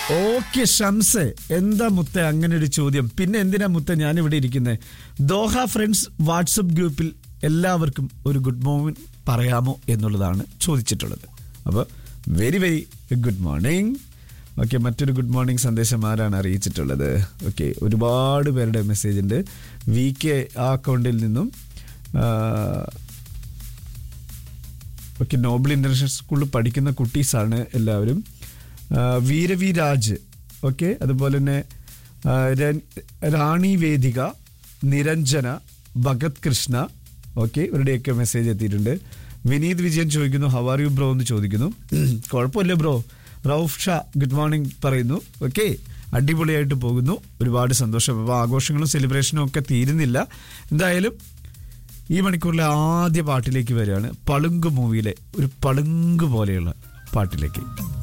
okay ഷംസെ എന്താ മുത്ത അങ്ങനെ ഒരു ചോദ്യം പിന്നെ എന്തിനാ മുത്ത ഞാൻ ഇവിടെ ഇരിക്കുന്നത് ദോഹ ഫ്രണ്ട്സ് വാട്സപ്പ് ഗ്രൂപ്പിൽ എല്ലാവർക്കും ഒരു ഗുഡ് മോർണിംഗ് പറയാമോ എന്നുള്ളതാണ് ചോദിച്ചിട്ടുള്ളത് അപ്പോൾ very very good morning okay മറ്റൊരു ഗുഡ് മോർണിംഗ് സന്ദേശം ആരാണ് അറിയിച്ചിട്ടുള്ളത് ഓക്കെ ഒരുപാട് പേരുടെ മെസ്സേജ് ഉണ്ട് വി കെ ആ അക്കൗണ്ടിൽ നിന്നും ആ, ഓക്കെ നോബൽ ഇന്റർനാഷണൽ സ്കൂളിൽ പഠിക്കുന്ന കുട്ടീസാണ് എല്ലാവരും ആ, വീരവി രാജ് ഓക്കെ അതുപോലെ തന്നെ ആ, രൻ- റാണി വേദിക നിരഞ്ജന ഭഗത് കൃഷ്ണ ഓക്കെ ഇവരുടെയൊക്കെ മെസ്സേജ് എത്തിയിട്ടുണ്ട് വിനീത് വിജയൻ ചോദിക്കുന്നു ഹവാർ യു ബ്രോ എന്ന് ചോദിക്കുന്നു കുഴപ്പമില്ല bro Rauf Shah good morning പറയുന്നു ഓക്കെ അടിപൊളിയായിട്ട് പോകുന്നു ഒരുപാട് സന്തോഷം അപ്പോൾ ആഘോഷങ്ങളും സെലിബ്രേഷനും ഒക്കെ തീരുന്നില്ല എന്തായാലും ഈ മണിക്കൂറിലെ ആദ്യ പാട്ടിലേക്ക് വരികയാണ് പളുങ്ക് മൂവിയിലെ ഒരു പളുങ്ക് പോലെയുള്ള പാട്ടിലേക്ക്